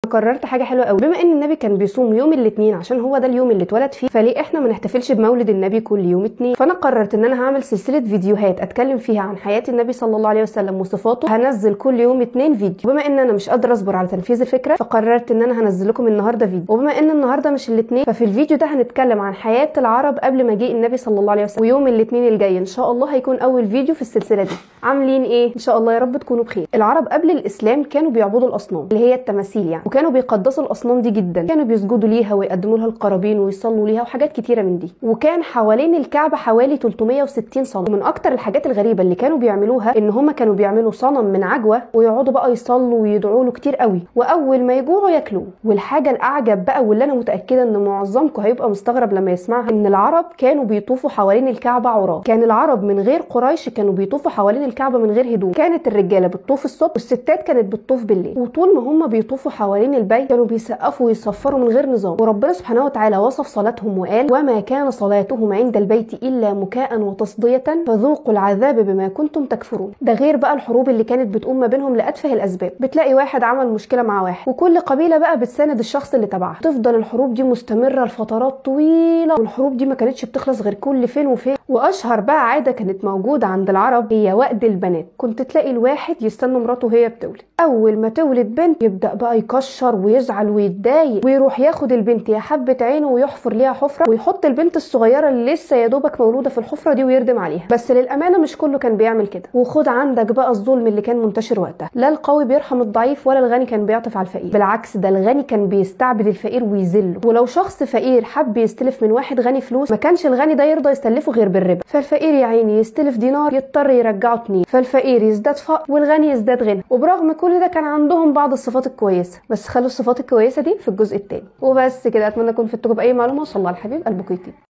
قررت حاجه حلوه قوي بما ان النبي كان بيصوم يوم الاثنين عشان هو ده اليوم اللي اتولد فيه فليه احنا ما نحتفلش بمولد النبي كل يوم اثنين فانا قررت ان انا هعمل سلسله فيديوهات اتكلم فيها عن حياه النبي صلى الله عليه وسلم وصفاته هنزل كل يوم اثنين فيديو بما ان انا مش قادره اصبر على تنفيذ الفكره فقررت ان انا هنزل لكم النهارده فيديو وبما ان النهارده مش الاثنين ففي الفيديو ده هنتكلم عن حياه العرب قبل مجيء النبي صلى الله عليه وسلم ويوم الاثنين الجاي ان شاء الله هيكون اول فيديو في السلسله دي عاملين ايه ان شاء الله يا رب تكونوا بخير العرب قبل الاسلام كانوا بيعبدوا الاصنام اللي هي التماثيل يعني وكانوا بيقدسوا الاصنام دي جدا كانوا بيسجدوا ليها ويقدموا لها القرابين ويصلوا ليها وحاجات كتيره من دي وكان حوالين الكعبه حوالي 360 صنم ومن اكتر الحاجات الغريبه اللي كانوا بيعملوها ان هم كانوا بيعملوا صنم من عجوه ويقعدوا بقى يصلوا ويدعوا له كتير قوي واول ما يجوعوا ياكلوه والحاجه الاعجب بقى واللي انا متاكده ان معظمكم هيبقى مستغرب لما يسمعها ان العرب كانوا بيطوفوا حوالين الكعبه عراة كان العرب من غير قريش كانوا بيطوفوا حوالين الكعبه من غير هدوم كانت الرجاله بتطوف الصبح والستات كانت بتطوف بالليل وطول ما هم بيطوفوا حوالين البيت كانوا بيسقفوا ويصفروا من غير نظام وربنا سبحانه وتعالى وصف صلاتهم وقال وما كان صلاتهم عند البيت الا مكاء وتصديه فذوقوا العذاب بما كنتم تكفرون ده غير بقى الحروب اللي كانت بتقوم ما بينهم لاتفه الاسباب بتلاقي واحد عمل مشكله مع واحد وكل قبيله بقى بتساند الشخص اللي تبعها تفضل الحروب دي مستمره لفترات طويله والحروب دي ما كانتش بتخلص غير كل فين وفين واشهر بقى عاده كانت موجوده عند العرب هي وأد البنات كنت تلاقي الواحد يستنى مراته وهي بتولد اول ما تولد بنت يبدا بقى يكشر ويزعل ويتضايق ويروح ياخد البنت يا حبه عينه ويحفر ليها حفره ويحط البنت الصغيره اللي لسه يا دوبك مولوده في الحفره دي ويردم عليها بس للامانه مش كله كان بيعمل كده وخد عندك بقى الظلم اللي كان منتشر وقتها لا القوي بيرحم الضعيف ولا الغني كان بيعطف على الفقير بالعكس ده الغني كان بيستعبد الفقير ويذله ولو شخص فقير حب يستلف من واحد غني فلوس ما كانش الغني ده يرضى يستلفه غير بالربا فالفقير يا عيني يستلف دينار يضطر يرجعه اتنين فالفقير يزداد فقر والغني يزداد غنى وبرغم كل ده كان عندهم بعض الصفات الكويسه بس خلوا الصفات الكويسه دي في الجزء الثاني وبس كده اتمنى اكون فدتكم باي معلومه وصلى على الحبيب قلبكم يطيب